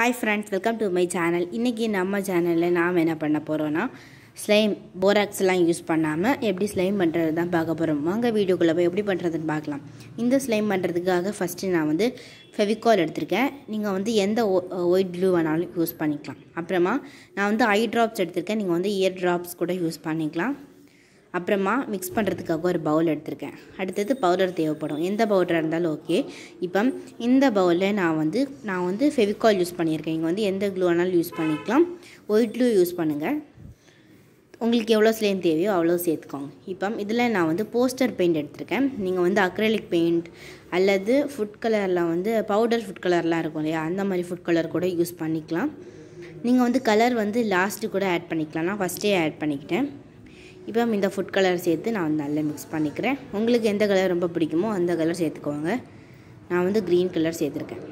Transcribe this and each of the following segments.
hi friends welcome to my channel இன்றைக்கி நம்ம சேனலில் நாம் என்ன பண்ண போகிறோன்னா ஸ்லைம் போராக்ஸ்லாம் யூஸ் பண்ணாமல் எப்படி ஸ்லைம் பண்ணுறது தான் பார்க்க போகிறோம் வாங்க வீடியோக்குள்ளே போய் எப்படி பண்ணுறதுன்னு பார்க்கலாம் இந்த ஸ்லைம் பண்ணுறதுக்காக ஃபஸ்ட்டு நான் வந்து ஃபெவிகால் எடுத்திருக்கேன் நீங்கள் வந்து எந்த ஒயிட் ப்ளூ வேணாலும் யூஸ் பண்ணிக்கலாம் அப்புறமா நான் வந்து ஐ ட்ராப்ஸ் எடுத்திருக்கேன் நீங்கள் வந்து இயர் ட்ராப்ஸ் கூட யூஸ் பண்ணிக்கலாம் அப்புறமா மிக்ஸ் பண்ணுறதுக்காக ஒரு பவுல் எடுத்திருக்கேன் அடுத்தது பவுடர் தேவைப்படும் எந்த பவுடராக இருந்தாலும் ஓகே இப்போ இந்த பவுலில் நான் வந்து நான் வந்து ஃபெவிகால் யூஸ் பண்ணியிருக்கேன் இங்கே வந்து எந்த க்ளூ வேணாலும் யூஸ் பண்ணிக்கலாம் ஒயிட் க்ளூ யூஸ் பண்ணுங்கள் உங்களுக்கு எவ்வளோ ஸ்லேம் தேவையோ அவ்வளோ சேர்த்துக்கோங்க இப்போ இதில் நான் வந்து போஸ்டர் பெயிண்ட் எடுத்திருக்கேன் நீங்கள் வந்து அக்ரலிக் பெயிண்ட் அல்லது ஃபுட் கலரில் வந்து பவுடர் ஃபுட் கலர்லாம் இருக்கும் இல்லையா அந்த மாதிரி ஃபுட் கலர் கூட யூஸ் பண்ணிக்கலாம் நீங்கள் வந்து கலர் வந்து லாஸ்ட்டு கூட ஆட் பண்ணிக்கலாம் நான் ஃபஸ்ட்டே ஆட் பண்ணிக்கிட்டேன் இப்போ இந்த ஃபுட் கலர் சேர்த்து நான் வந்து நல்லா மிக்ஸ் பண்ணிக்கிறேன் உங்களுக்கு எந்த கலர் ரொம்ப பிடிக்குமோ அந்த கலர் சேர்த்துக்கோங்க நான் வந்து க்ரீன் கலர் சேர்த்துருக்கேன்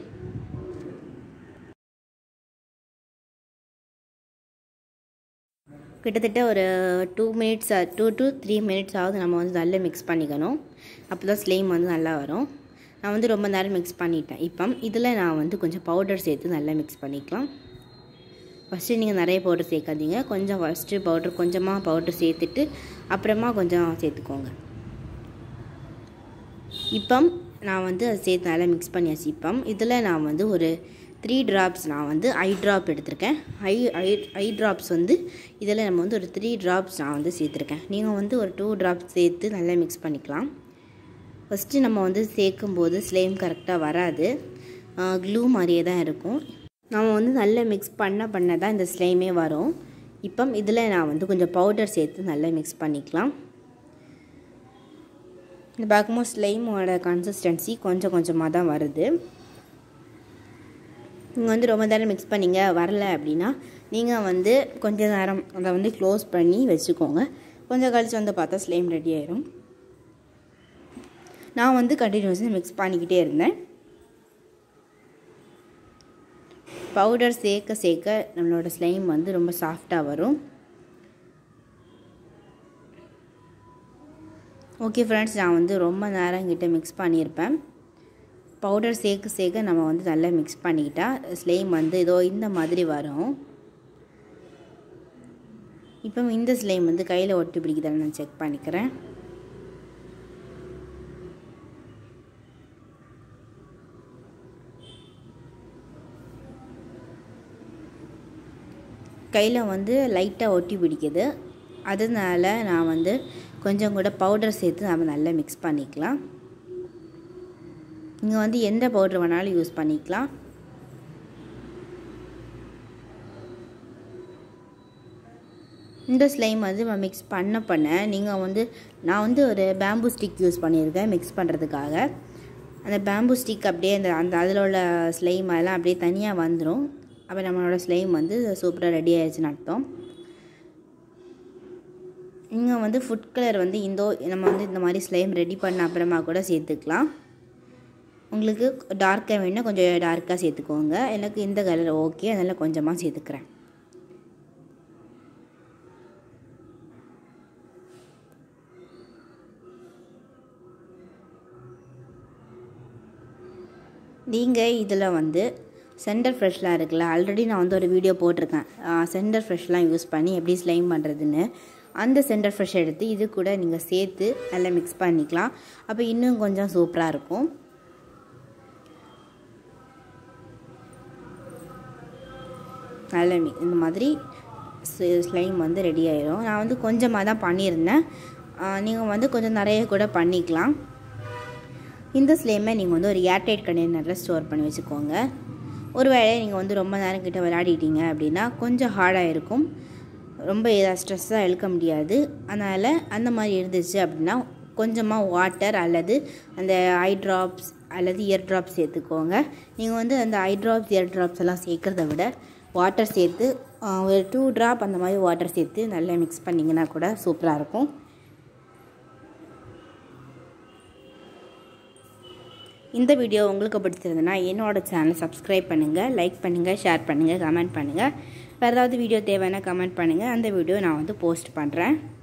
கிட்டத்தட்ட ஒரு two minutes two to three minutes ஆகுது நம்ம வந்து நல்லா மிக்ஸ் பண்ணிக்கணும் அப்போ தான் ஸ்லேம் வந்து நல்லா வரும் நான் வந்து ரொம்ப நேரம் மிக்ஸ் பண்ணிட்டேன் இப்போ இதில் நான் வந்து கொஞ்சம் பவுடர் சேர்த்து நல்லா மிக்ஸ் பண்ணிக்கலாம் ஃபஸ்ட்டு நீங்கள் நிறைய பவுடர் சேர்க்காதீங்க கொஞ்சம் ஃபஸ்ட்டு பவுடர் கொஞ்சமாக பவுடர் சேர்த்துட்டு அப்புறமா கொஞ்சம் சேர்த்துக்கோங்க இப்போ நான் வந்து அதை சேர்த்து நல்லா மிக்ஸ் பண்ணியாச்சு இப்போ இதில் நான் வந்து ஒரு த்ரீ ட்ராப்ஸ் நான் வந்து ஐ ட்ராப் எடுத்திருக்கேன் ஐ ஐ ஐ ட்ராப்ஸ் வந்து இதில் நம்ம வந்து ஒரு த்ரீ ட்ராப்ஸ் நான் வந்து சேர்த்துருக்கேன் நீங்கள் வந்து ஒரு டூ ட்ராப்ஸ் சேர்த்து நல்லா மிக்ஸ் பண்ணிக்கலாம் ஃபஸ்ட்டு நம்ம வந்து சேர்க்கும்போது ஸ்லேம் கரெக்டாக வராது க்ளூ மாதிரியே தான் இருக்கும் நம்ம வந்து நல்லா மிக்ஸ் பண்ண பண்ண தான் இந்த ஸ்லைமே வரும் இப்போ இதில் நான் வந்து கொஞ்சம் பவுடர் சேர்த்து நல்லா மிக்ஸ் பண்ணிக்கலாம் இந்த பார்க்கும்போது ஸ்லைமோட கன்சிஸ்டன்சி கொஞ்சம் கொஞ்சமாக தான் வருது நீங்கள் வந்து ரொம்ப நேரம் மிக்ஸ் பண்ணிங்க வரல அப்படின்னா நீங்கள் வந்து கொஞ்ச நேரம் அதை வந்து க்ளோஸ் பண்ணி வச்சுக்கோங்க கொஞ்சம் கழித்து வந்து பார்த்தா ஸ்லைம் ரெடி ஆயிரும் நான் வந்து கண்டினியூஸாக மிக்ஸ் பண்ணிக்கிட்டே இருந்தேன் பவுடர் சேர்க்க சேர்க்க நம்மளோட ஸ்லைம் வந்து ரொம்ப சாஃப்டாக வரும் ஓகே ஃப்ரெண்ட்ஸ் நான் வந்து ரொம்ப நேரம் கிட்ட மிக்ஸ் பண்ணியிருப்பேன் பவுடர் சேர்க்க சேர்க்க நம்ம வந்து நல்லா மிக்ஸ் பண்ணிக்கிட்டா ஸ்லைம் வந்து ஏதோ இந்த மாதிரி வரும் இப்போ இந்த ஸ்லைம் வந்து கையில் ஒட்டி பிடிக்குதான்னு நான் செக் பண்ணிக்கிறேன் கையில் வந்து லைட்டாக ஒட்டி பிடிக்குது அதனால நான் வந்து கொஞ்சம் கூட பவுடர் சேர்த்து நம்ம நல்லா மிக்ஸ் பண்ணிக்கலாம் நீங்கள் வந்து எந்த பவுடர் வேணாலும் யூஸ் பண்ணிக்கலாம் இந்த ஸ்லைம் வந்து நம்ம மிக்ஸ் பண்ண பண்ண நீங்கள் வந்து நான் வந்து ஒரு பேம்பு ஸ்டிக் யூஸ் பண்ணியிருக்கேன் மிக்ஸ் பண்ணுறதுக்காக அந்த பேம்பு ஸ்டிக் அப்படியே அந்த அந்த அதில் உள்ள ஸ்லைம் அதெல்லாம் அப்படியே தனியாக வந்துடும் அப்போ நம்மளோட ஸ்லைம் வந்து சூப்பராக ரெடி ஆயிடுச்சுன்னு அர்த்தம் நீங்கள் வந்து ஃபுட் கலர் வந்து இந்தோ நம்ம வந்து இந்த மாதிரி ஸ்லைம் ரெடி பண்ண அப்புறமா கூட சேர்த்துக்கலாம் உங்களுக்கு டார்க்காக வேணுன்னா கொஞ்சம் டார்க்காக சேர்த்துக்கோங்க எனக்கு இந்த கலர் ஓகே அதனால் கொஞ்சமாக சேர்த்துக்கிறேன் நீங்கள் இதில் வந்து சென்டர் ஃப்ரெஷ்லாம் இருக்குல்ல ஆல்ரெடி நான் வந்து ஒரு வீடியோ போட்டிருக்கேன் சென்டர் ஃப்ரெஷ்லாம் யூஸ் பண்ணி எப்படி ஸ்லைம் பண்ணுறதுன்னு அந்த சென்டர் ஃப்ரெஷ் எடுத்து இது கூட நீங்கள் சேர்த்து நல்லா மிக்ஸ் பண்ணிக்கலாம் அப்போ இன்னும் கொஞ்சம் சூப்பராக இருக்கும் நல்ல இந்த மாதிரி ஸ்லைம் வந்து ரெடி ஆயிரும் நான் வந்து கொஞ்சமாக தான் பண்ணியிருந்தேன் நீங்கள் வந்து கொஞ்சம் நிறைய கூட பண்ணிக்கலாம் இந்த ஸ்லேமை நீங்கள் வந்து ஒரு ஏர்டைட் கண்டெய்னரில் ஸ்டோர் பண்ணி வச்சுக்கோங்க ஒருவேளை நீங்கள் வந்து ரொம்ப நேரம் கிட்ட விளையாடிட்டீங்க அப்படின்னா கொஞ்சம் ஹார்டாக இருக்கும் ரொம்ப ஏதாவது ஸ்ட்ரெஸ்ஸாக இழுக்க முடியாது அதனால் அந்த மாதிரி இருந்துச்சு அப்படின்னா கொஞ்சமாக வாட்டர் அல்லது அந்த ஐ ட்ராப்ஸ் அல்லது இயர் ட்ராப்ஸ் சேர்த்துக்கோங்க நீங்கள் வந்து அந்த ஐ ட்ராப்ஸ் இயர் ட்ராப்ஸ் எல்லாம் சேர்க்குறத விட வாட்டர் சேர்த்து ஒரு டூ ட்ராப் அந்த மாதிரி வாட்டர் சேர்த்து நல்லா மிக்ஸ் பண்ணிங்கன்னா கூட சூப்பராக இருக்கும் இந்த வீடியோ உங்களுக்கு பிடிச்சிருந்ததுன்னா என்னோடய சேனலை சப்ஸ்கிரைப் பண்ணுங்கள் லைக் பண்ணுங்கள் ஷேர் பண்ணுங்கள் கமெண்ட் பண்ணுங்கள் வேறு ஏதாவது வீடியோ தேவைன்னா கமெண்ட் பண்ணுங்கள் அந்த வீடியோ நான் வந்து போஸ்ட் பண்ணுறேன்